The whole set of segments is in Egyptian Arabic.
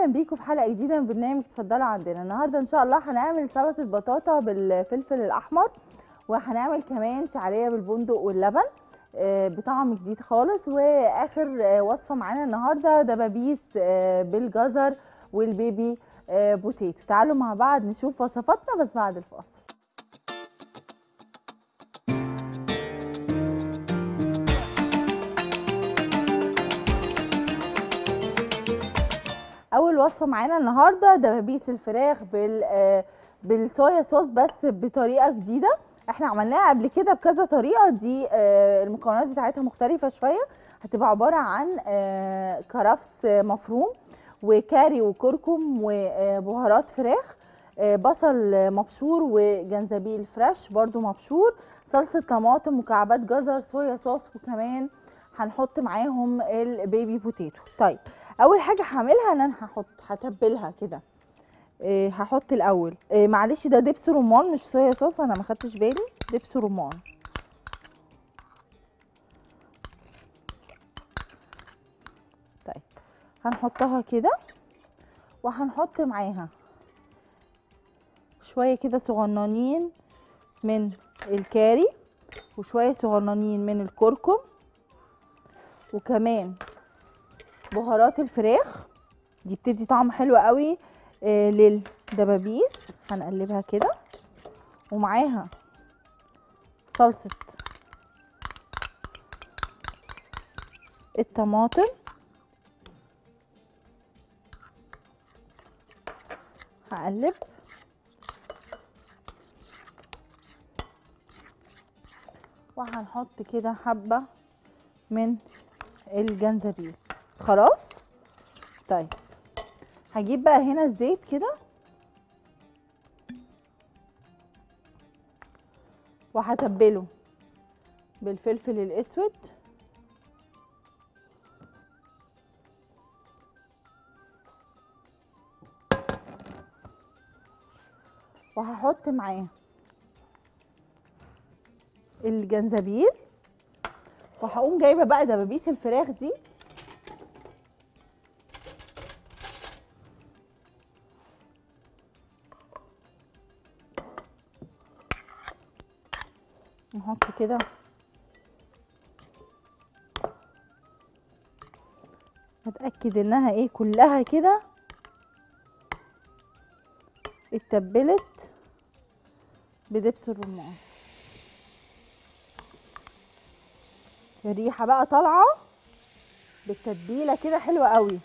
اهلا بيكم في حلقه جديده من برنامج اتفضلوا عندنا النهارده ان شاء الله هنعمل سلطه بطاطا بالفلفل الاحمر وهنعمل كمان شعريه بالبندق واللبن آه، بطعم جديد خالص واخر آه، وصفه معانا النهارده دبابيس آه، بالجزر والبيبي آه، بوتيتو تعالوا مع بعض نشوف وصفاتنا بس بعد الفاصل اول وصفه معانا النهارده دبابيس الفراخ بال آه، بالصويا صوص بس بطريقه جديده احنا عملناها قبل كده بكذا طريقه دي آه، المكونات بتاعتها مختلفه شويه هتبقى عباره عن آه، كرفس مفروم وكاري وكركم وبهارات فراخ آه، بصل مبشور وجنزبيل فريش برضو مبشور صلصه طماطم مكعبات جزر صويا صوص وكمان هنحط معاهم البيبي بوتيتو طيب اول حاجه هعملها ان انا هحط هتبلها كده إيه هحط الاول إيه معلش ده دبس رمان مش صويا صوص انا ما خدتش بالي دبس رمان طيب هنحطها كده وهنحط معاها شويه كده صغننين من الكاري وشويه صغننين من الكركم وكمان بهارات الفراخ دي بتدي طعم حلو قوي آه للدبابيس هنقلبها كده ومعاها صلصة الطماطم هقلب وهنحط كده حبة من الجنزبيل خلاص طيب هجيب بقى هنا الزيت كده وهتبله بالفلفل الاسود وهحط معاه الجنزبيل وهقوم جايبه بقى دبابيس الفراخ دي نحط كده اتاكد انها ايه كلها كده اتبلت بدبس الرمان الريحه بقى طالعه بالتتبيله كده حلوه قوي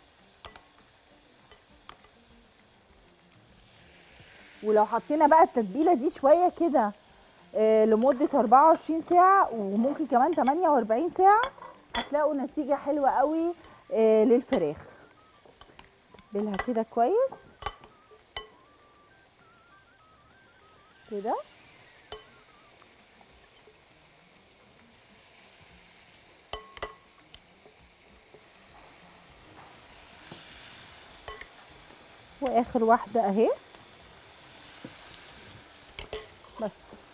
ولو حطينا بقى التتبيله دي شويه كده آه، لمدة 24 ساعة وممكن كمان 48 ساعة هتلاقوا نتيجة حلوة قوي آه، للفراخ تبلها كده كويس كده واخر واحدة اهي بس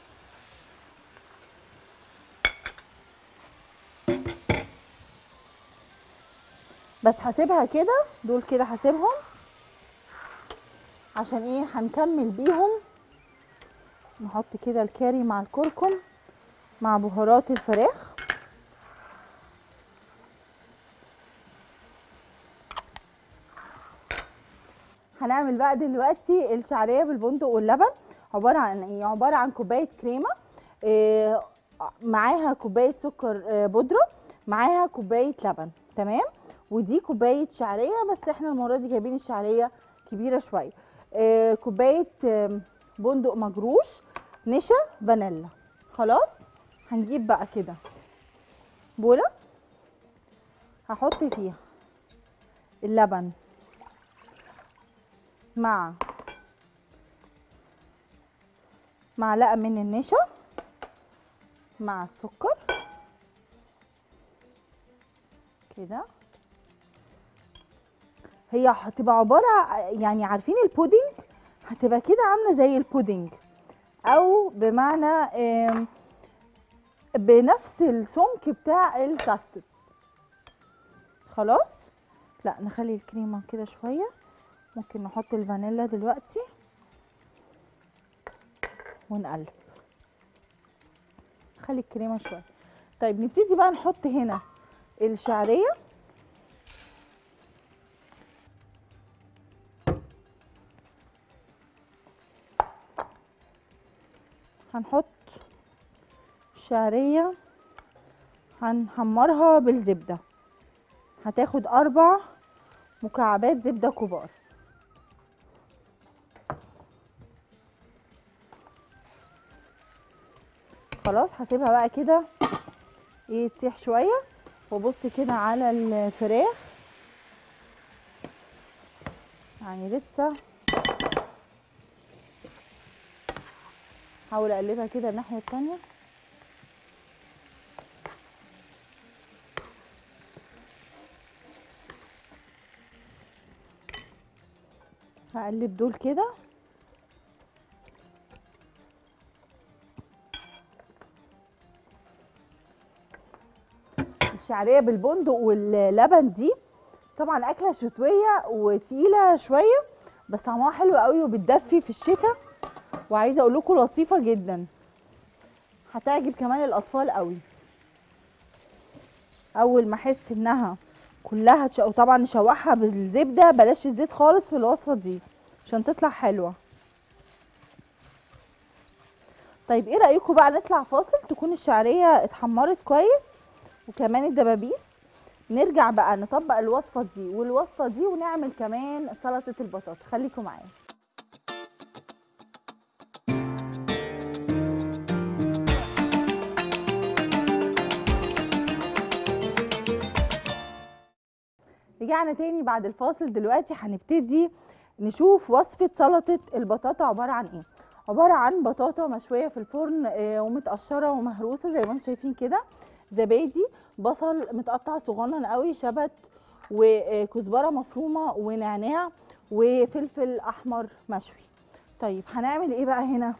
بس هسيبها كده دول كده هسيبهم عشان ايه هنكمل بيهم نحط كده الكاري مع الكركم مع بهارات الفراخ هنعمل بقى دلوقتي الشعريه بالبندق واللبن عباره عن ايه عباره عن كوبايه كريمه إيه معاها كوبايه سكر آه، بودره معاها كوبايه لبن تمام ودي كوبايه شعريه بس احنا المره دي جايبين الشعريه كبيره شويه آه، كوبايه آم، بندق مجروش نشا فانيلا خلاص هنجيب بقى كده بوله هحط فيها اللبن مع معلقه من النشا مع السكر كده هي هتبقى عباره يعني عارفين البودنج هتبقى كده عامله زي البودنج او بمعنى آم، بنفس السمك بتاع الكاسترد خلاص لا نخلي الكريمه كده شويه ممكن نحط الفانيلا دلوقتي ونقلب نخلي الكريمه شويه طيب نبتدي بقى نحط هنا الشعريه هنحط شعريه هنحمرها بالزبده هتاخد اربع مكعبات زبده كبار خلاص هسيبها بقى كده ايه تسيح شويه وابص كده على الفراخ يعني لسه هحاول اقلبها كده الناحيه التانيه هقلب دول كده الشعريه بالبندق واللبن دي طبعا اكله شتويه وتقيله شويه بس طعمها حلو قوي وبتدفي في الشتاء وعايزه اقول لكم لطيفه جدا هتعجب كمان الاطفال قوي اول ما احس انها كلها تش... وطبعا نشوحها بالزبده بلاش الزيت خالص في الوصفه دي عشان تطلع حلوه طيب ايه رايكم بقى نطلع فاصل تكون الشعريه اتحمرت كويس وكمان الدبابيس نرجع بقى نطبق الوصفه دي والوصفه دي ونعمل كمان سلطه البطاطا خليكم معايا رجعنا تاني بعد الفاصل دلوقتي هنبتدي نشوف وصفة سلطة البطاطا عبارة عن ايه عبارة عن بطاطا مشوية في الفرن آه، ومتقشرة ومهروسة زي ما انتم شايفين كده زبادي بصل متقطع صغنن قوي شبت وكزبرة مفرومة ونعناع وفلفل احمر مشوي طيب هنعمل ايه بقى هنا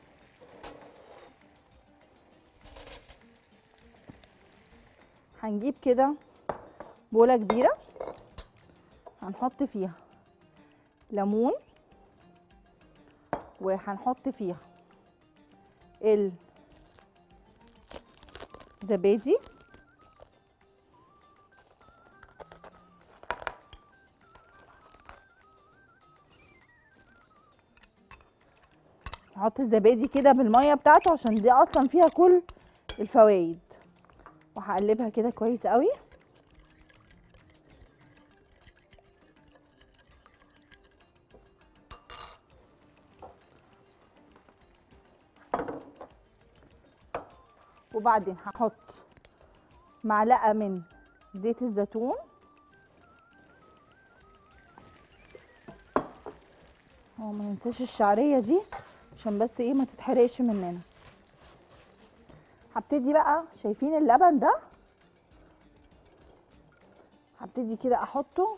هنجيب كده بولة كبيرة هنحط فيها ليمون وهنحط فيها الزبادي نحط الزبادي كده بالميه بتاعته عشان دي اصلا فيها كل الفوائد وهقلبها كده كويس قوي وبعدين هحط معلقه من زيت الزيتون هو ما ننساش الشعريه دي عشان بس ايه ما تتحرقش مننا هبتدي بقى شايفين اللبن ده هبتدي كده احطه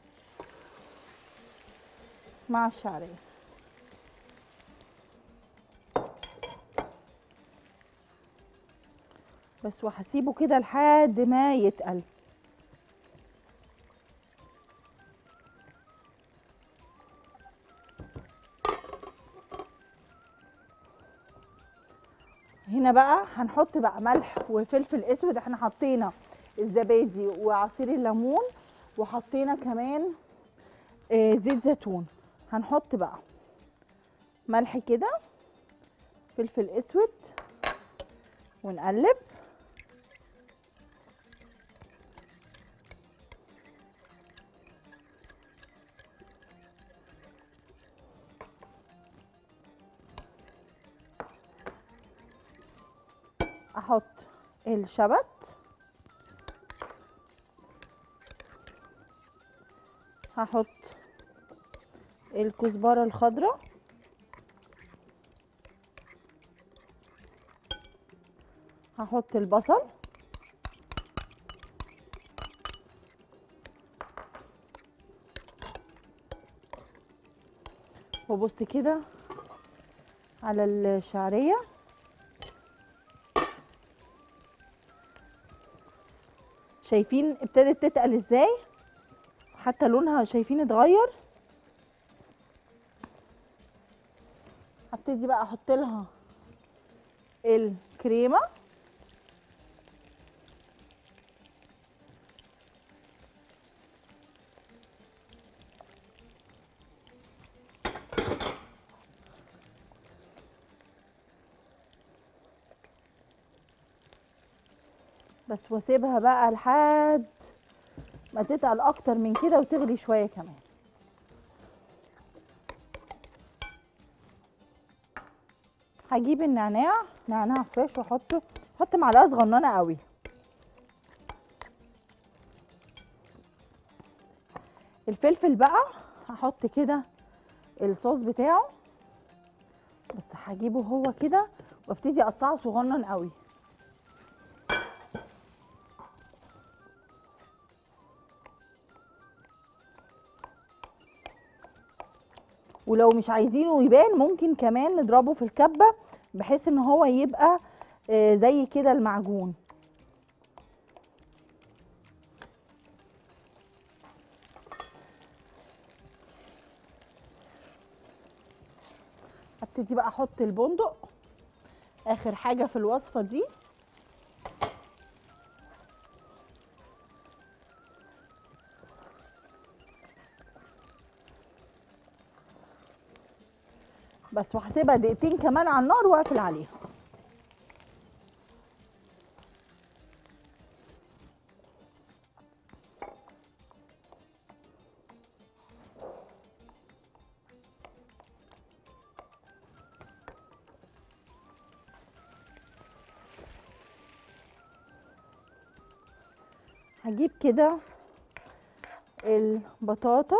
مع الشعريه بس وهسيبه كده لحد ما يتقل هنا بقى هنحط بقى ملح وفلفل اسود احنا حطينا الزبادي وعصير الليمون وحطينا كمان آه، زيت زيتون هنحط بقى ملح كده فلفل اسود ونقلب احط الشبت هحط الكزبرة الخضراء هحط البصل وبص كده على الشعريه شايفين ابتدت تتقل ازاي حتى لونها شايفين اتغير هبتدي بقى احط لها الكريمه بس واسيبها بقى لحد ما تتقل اكتر من كده وتغلي شويه كمان هجيب النعناع نعناع فريش واحطه احط معلقه صغننه قوي الفلفل بقى هحط كده الصوص بتاعه بس هجيبه هو كده وابتدي اقطعه صغنن قوي ولو مش عايزينه يبان ممكن كمان نضربه في الكبه بحيث ان هو يبقى آه، زي كده المعجون ابتدي بقى احط البندق اخر حاجه في الوصفه دي بس وهسيبها دقيقتين كمان على النار واقفل عليها هجيب كده البطاطا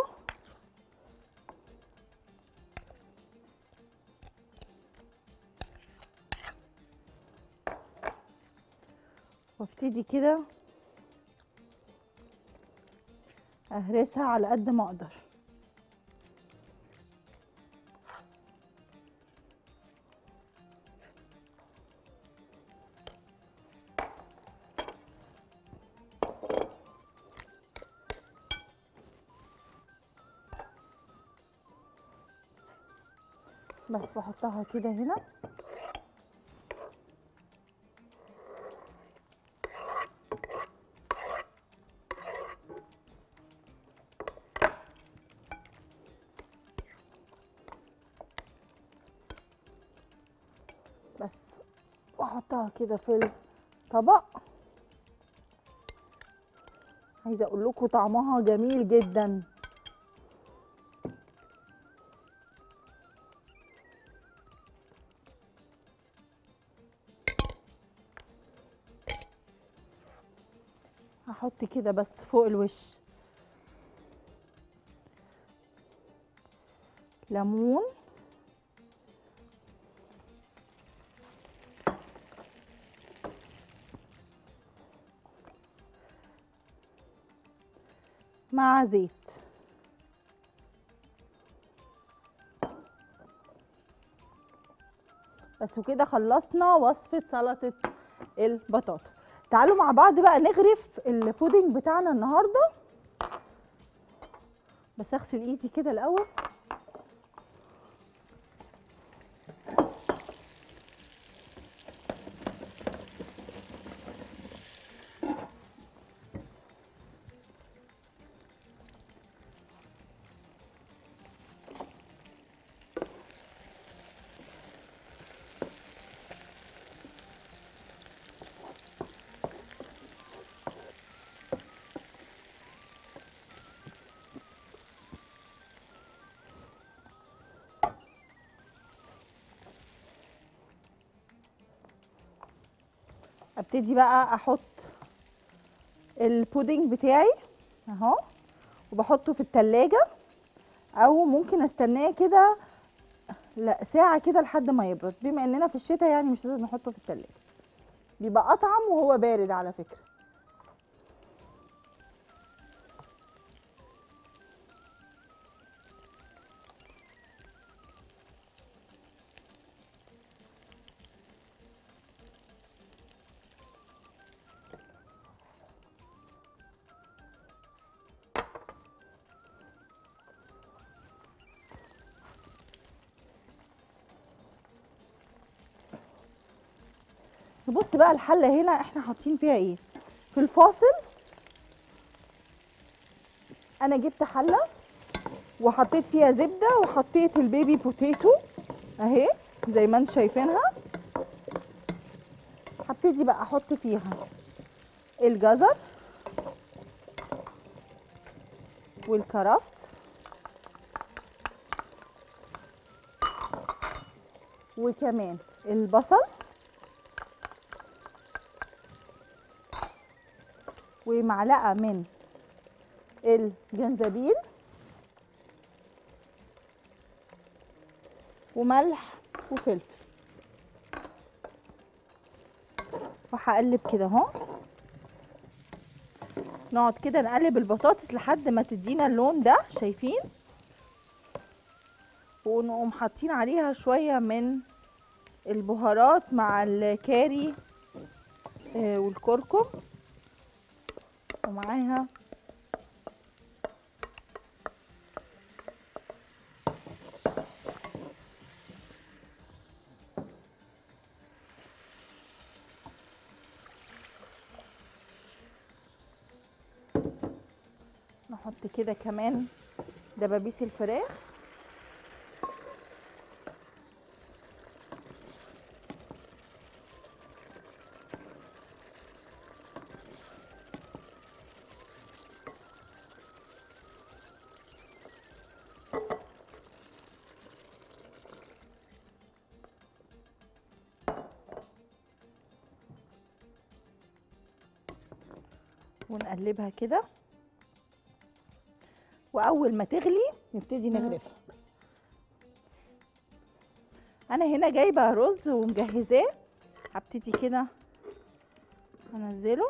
وابتدي كده اهرسها على قد ما اقدر بس بحطها كده هنا بس واحطها كده في الطبق عايزه اقول لكم طعمها جميل جدا هحط كده بس فوق الوش ليمون مع زيت بس وكده خلصنا وصفة سلطة البطاطا تعالوا مع بعض بقى نغرف البودنج بتاعنا النهارده بس اغسل ايدي كده الاول ابتدي بقى احط البودنج بتاعي اهو وبحطه في التلاجة او ممكن استناه كده لا ساعة كده لحد ما يبرد بما اننا في الشتاء يعني مش لازم نحطه في التلاجة بيبقى اطعم وهو بارد على فكرة نبص بقى الحله هنا احنا حاطين فيها ايه في الفاصل انا جبت حله وحطيت فيها زبده وحطيت البيبي بوتيتو اهي زي ما انتم شايفينها هبتدي بقى احط فيها الجزر والكرفس وكمان البصل ومعلقه من الجنزبيل وملح وفلفل وهقلب كده اهو نقعد كده نقلب البطاطس لحد ما تدينا اللون ده شايفين ونقوم حاطين عليها شويه من البهارات مع الكاري آه، والكركم ومعاها نحط كده كمان دبابيس الفراخ ونقلبها كده واول ما تغلي نبتدي نغرفها انا هنا جايبه رز ومجهزاه هبتدي كده انزله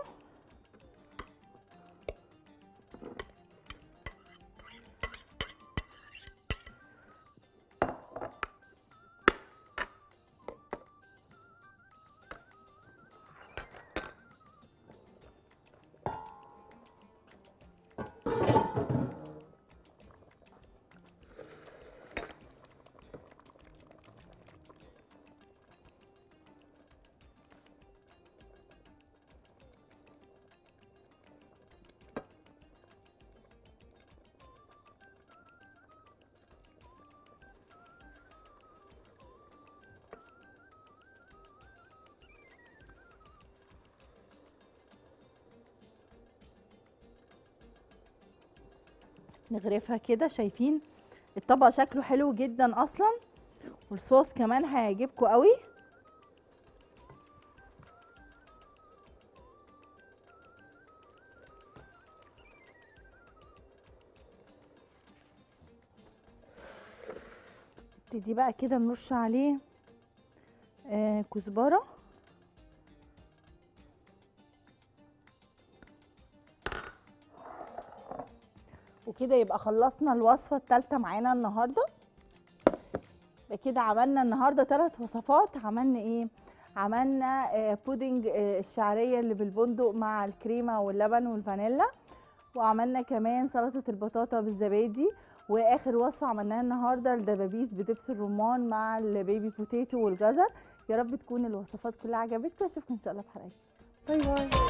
نغرفها كده شايفين الطبق شكله حلو جدا اصلا والصوص كمان هيعجبكم قوي نبتدي بقى كده نرش عليه آه كزبره وكده يبقى خلصنا الوصفه الثالثه معانا النهارده يبقى كده عملنا النهارده ثلاث وصفات عملنا ايه عملنا آه بودنج آه الشعريه اللي بالبندق مع الكريمه واللبن والفانيلا وعملنا كمان سلطه البطاطا بالزبادي واخر وصفه عملناها النهارده الدبابيس بدبس الرمان مع البيبي بوتيتو والجزر يا رب تكون الوصفات كلها عجبتكم اشوفكم ان شاء الله في حلقه باي باي